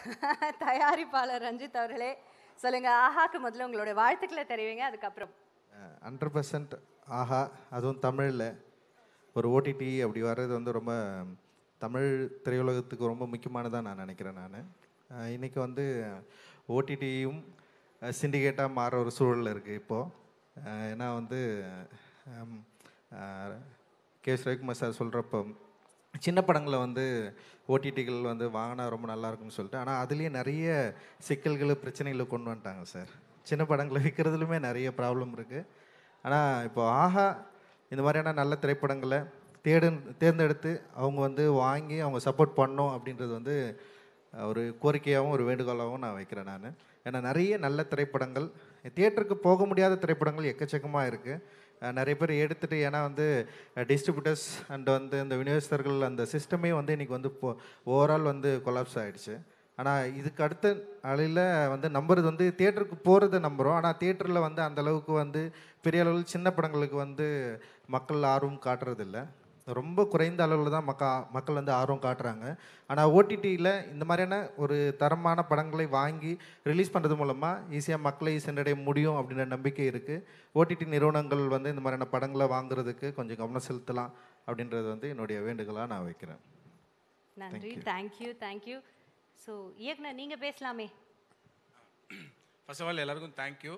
தயாரிப்பாளர் ரஞ்சித் அவர்களே சொல்லுங்க ஆஹாக்கு முதல்ல உங்களுடைய வாழ்த்துக்களை தெரிவிங்க அதுக்கப்புறம் ஹண்ட்ரட் பர்சன்ட் ஆஹா அதுவும் தமிழில் ஒரு ஓடிடி அப்படி வர்றது வந்து ரொம்ப தமிழ் திரையுலகத்துக்கு ரொம்ப முக்கியமானதாக நான் நினைக்கிறேன் நான் இன்றைக்கி வந்து ஓடிடியும் சிண்டிகேட்டாக மாற ஒரு சூழல் இருக்குது இப்போது ஏன்னா வந்து ஹம், அஹ், கே எஸ் ரவிக்குமார் சார் சொல்கிறப்போ சின்ன படங்களை வந்து ஓடிடிகள் வந்து வாங்கினா ரொம்ப நல்லா இருக்கும்னு சொல்லிட்டு ஆனால் அதுலேயே நிறைய சிக்கல்கள் பிரச்சனைகளை கொண்டு வந்துட்டாங்க சார் சின்ன படங்களை விற்கிறதுலுமே நிறைய ப்ராப்ளம் இருக்குது ஆனால் இப்போ ஆஹா இந்த மாதிரியான நல்ல திரைப்படங்களை தேடு தேர்ந்தெடுத்து அவங்க வந்து வாங்கி அவங்க சப்போர்ட் பண்ணோம் அப்படின்றது வந்து அஹ், ஒரு கோரிக்கையாகவும் ஒரு வேண்டுகோளாகவும் நான் வைக்கிறேன் நான் ஏன்னா நிறைய நல்ல திரைப்படங்கள் தியேட்டருக்கு போக முடியாத திரைப்படங்கள் எக்கச்சக்கமாக இருக்குது நிறைய பேர் எடுத்துகிட்டு ஏன்னா வந்து டிஸ்ட்ரிபியூட்டர்ஸ் அண்ட் வந்து இந்த விநியோகஸ்தர்கள் அந்த சிஸ்டமே வந்து இன்றைக்கி வந்து ஓவரால் வந்து கொலாப்ஸ் ஆகிடுச்சு ஆனால் இதுக்கு அடுத்த அலையில் வந்து நம்புறது வந்து தியேட்டருக்கு போகிறத நம்புகிறோம் ஆனால் தியேட்டரில் வந்து அந்த அளவுக்கு வந்து பெரிய அளவில் சின்ன படங்களுக்கு வந்து மக்கள் ஆர்வம் காட்டுறதில்ல ரொம்ப குறைந்த அளவில் தான் மக்கா மக்கள் வந்து ஆர்வம் காட்டுறாங்க ஆனால் ஓடிடியில் இந்த மாதிரியான ஒரு தரமான படங்களை வாங்கி ரிலீஸ் பண்ணுறது மூலமாக ஈஸியாக மக்களை சென்றடைய முடியும் அப்படின்ற நம்பிக்கை இருக்குது ஓடிடி நிறுவனங்கள் வந்து இந்த மாதிரியான படங்களை வாங்குறதுக்கு கொஞ்சம் கவனம் செலுத்தலாம் அப்படின்றது வந்து என்னுடைய வேண்டுகோளாக நான் வைக்கிறேன் நன்றி தேங்க்யூ தேங்க்யூ ஸோ இயக்குனர் நீங்க பேசலாமே ஃபர்ஸ்ட் ஆஃப் ஆல் எல்லாருக்கும் தேங்க்யூ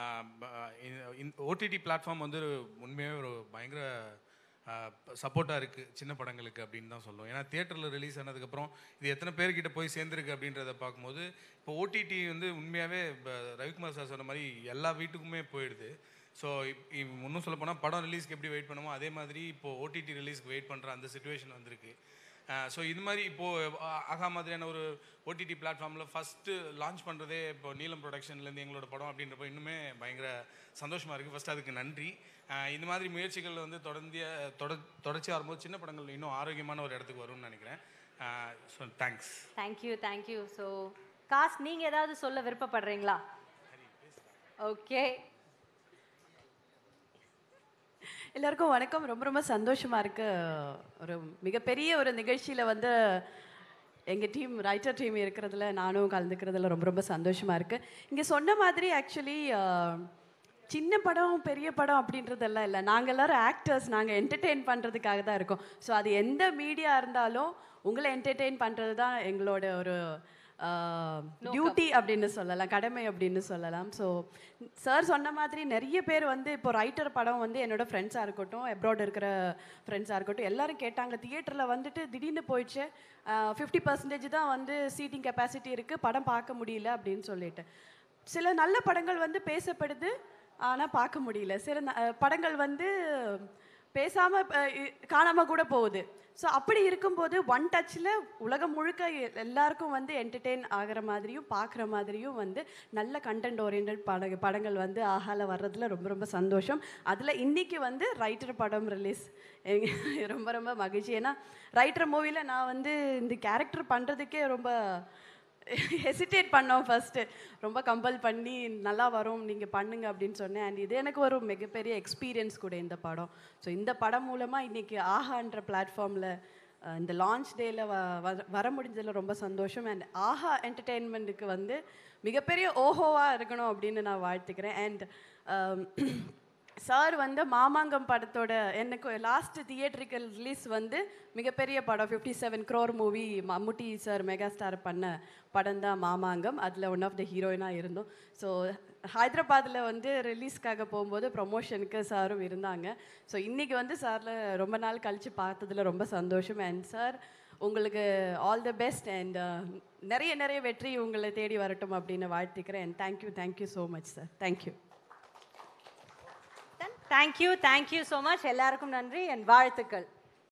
ஓடிடி பிளாட்ஃபார்ம் வந்து ஒரு உண்மையாகவே ஒரு பயங்கர சப்போர்ட்டாக இருக்குது சின்ன படங்களுக்கு அப்படின்னு தான் சொல்லுவோம் ஏன்னா தியேட்டரில் ரிலீஸ் ஆனதுக்கப்புறம் இது எத்தனை பேர்கிட்ட போய் சேர்ந்துருக்கு அப்படின்றத பார்க்கும்போது இப்போ ஓடிடி வந்து உண்மையாகவே ரவிக்குமார் சார் சொன்ன மாதிரி எல்லா வீட்டுக்குமே போயிடுது ஸோ இன்னும் சொல்ல போனால் படம் ரிலீஸ்க்கு எப்படி வெயிட் பண்ணுமோ அதே மாதிரி இப்போது ஓடிடி ரிலீஸ்க்கு வெயிட் பண்ணுற அந்த சுச்சுவேஷன் வந்திருக்கு ஸோ இது மாதிரி இப்போது ஆகா மாதிரியான ஒரு ஓடிடி பிளாட்ஃபார்மில் ஃபஸ்ட்டு லான்ச் பண்ணுறதே இப்போ நீலம் ப்ரொடக்ஷன்லேருந்து எங்களோட படம் அப்படின்றப்போ இன்னுமே பயங்கர சந்தோஷமாக இருக்குது ஃபஸ்ட்டு அதுக்கு நன்றி அஹ் இந்த மாதிரி முயற்சிகள் வந்து தொடர்ந்து தொட தொடர்ச்சியாக வரும்போது சின்ன படங்கள் இன்னும் ஆரோக்கியமான ஒரு இடத்துக்கு வரும்னு நினைக்கிறேன் so thanks thank you thank you so cause நீங்க ஏதாவது சொல்ல விருப்பப்படுறீங்களா ஓகே எல்லாருக்கும் வணக்கம் ரொம்ப ரொம்ப சந்தோஷமா இருக்கு ஒரு மிகப்பெரிய ஒரு நிகழ்ச்சியில வந்து எங்கள் டீம் ரைட்டர் டீம் இருக்கிறதுல நானும் கலந்துக்கிறதுல ரொம்ப ரொம்ப சந்தோஷமா இருக்கு இங்கே சொன்ன மாதிரி ஆக்சுவலி சின்ன படம் பெரிய படம் அப்படின்றதெல்லாம் இல்லை நாங்கள் எல்லாரும் ஆக்டர்ஸ் நாங்கள் என்டர்டெயின் பண்ணுறதுக்காக தான் இருக்கோம் ஸோ அது எந்த மீடியா இருந்தாலும் உங்களை என்டர்டெயின் பண்ணுறது தான் எங்களோட ஒரு டியூட்டி அப்படின்னு சொல்லலாம் கடமை அப்படின்னு சொல்லலாம் ஸோ சார் சொன்ன மாதிரி நிறைய பேர் வந்து இப்போ ரைட்டர் படம் வந்து என்னோட ஃப்ரெண்ட்ஸாக இருக்கட்டும் அப்ராட் இருக்கிற ஃப்ரெண்ட்ஸாக இருக்கட்டும் எல்லாரும் கேட்டாங்க தியேட்டரில் வந்துட்டு திடீர்னு போயிடுச்சு ஃபிஃப்டி பர்சன்டேஜ் தான் வந்து சீட்டிங் கெப்பாசிட்டி இருக்குது படம் பார்க்க முடியல அப்படின்னு சொல்லிட்டு சில நல்ல படங்கள் வந்து பேசப்படுது ஆனால் பார்க்க முடியல சில ந- அஹ் படங்கள் வந்து பேசாமல் காணாமல் கூட போகுது ஸோ அப்படி இருக்கும்போது ஒன் டச்சில் உலகம் முழுக்க எ- எல்லாருக்கும் வந்து என்டர்டெயின் ஆகிற மாதிரியும் பார்க்குற மாதிரியும் வந்து நல்ல கண்டென்ட் ஓரியன்ட் பட படங்கள் வந்து ஆஹால வர்றதுல ரொம்ப ரொம்ப சந்தோஷம் அதில் இன்னைக்கு வந்து ரைட்டர் படம் ரிலீஸ் ரொம்ப ரொம்ப மகிழ்ச்சி ஏன்னா ரைட்டர் மூவியில் நான் வந்து இந்த கேரக்டர் பண்ணுறதுக்கே ரொம்ப ஹெசிடேட் பண்ணோம் ஃபர்ஸ்ட்டு ரொம்ப கம்பல் பண்ணி நல்லா வரும் நீங்கள் பண்ணுங்க அப்படின்னு சொன்னேன் அண்ட் இது எனக்கு ஒரு மிகப்பெரிய எக்ஸ்பீரியன்ஸ் கூட இந்த படம் ஸோ இந்த படம் மூலமாக இன்னைக்கு ஆஹான்ற பிளாட்ஃபார்மில் இந்த லான்ச் டேயில் வ வர- வர முடிஞ்சதில் ரொம்ப சந்தோஷம் அண்ட் ஆஹா என்டர்டெயின்மெண்ட்டுக்கு வந்து மிகப்பெரிய ஓஹோவாக இருக்கணும் அப்படின்னு நான் வாழ்த்துக்கிறேன் அண்ட் சார் வந்து மாமாங்கம் படத்தோட எனக்கு லாஸ்ட் தியேட்ரிக்கல் ரிலீஸ் வந்து மிகப்பெரிய படம் fifty seven crore movie Mammootty sir mega star பண்ண படம் தான் மாமாங்கம் அதில் ஒன் ஆஃப் த ஹீரோயினாக இருந்தோம் ஸோ ஹைதராபாத்தில் வந்து ரிலீஸ்க்காக போகும்போது ப்ரொமோஷனுக்கு சாரும் இருந்தாங்க ஸோ இன்றைக்கி வந்து சாரில் ரொம்ப நாள் கழித்து பார்த்ததுல ரொம்ப சந்தோஷம் அண்ட் சார் உங்களுக்கு ஆல் த பெஸ்ட் அண்ட் நிறைய நிறைய வெற்றி உங்களை தேடி வரட்டும் அப்படின்னு வாழ்த்துக்கிறேன் and thank you thank you so much sir thank you thank you thank you so much எல்லாருக்கும் நன்றி என் வாழ்த்துக்கள்